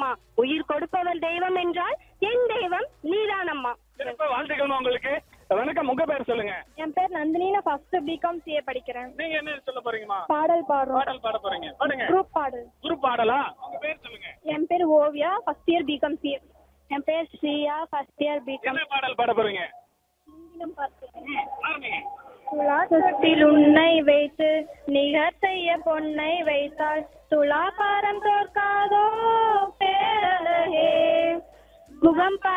நீதானம்மா உயிர் கொடுப்பவன் தெய்வம் என்றால் என் தெய்வம் நீதானம்மா சிறப்பா வாழ்த்துக்கள் உங்களுக்கு வணக்கம் உங்க பேர் சொல்லுங்க என் பேர் நந்தினி நான் ஃபர்ஸ்ட் பிகாம் சிஏ படிக்கிறேன் நீங்க என்ன சொல்ல போறீங்கம்மா பாடல் பாடுறோம் பாடல் பாட போறீங்க பாடுங்க குரூப் பாடல் குரூப் பாடலா உங்க பேர் சொல்லுங்க என் பேர் Oviya first year BCom CA என் பேர் ஸ்ரீயா ஃபர்ஸ்ட் இயர் பிகாம் என்ன பாடல் பாட போறீங்க ம், ஆரம்பிங்க துலாத்தில் உன்னை வைத்து நிகர் செய்ய பொன்னை வைத்தால் துலாபாரம் தோற்காதோ பேரழகே முகம்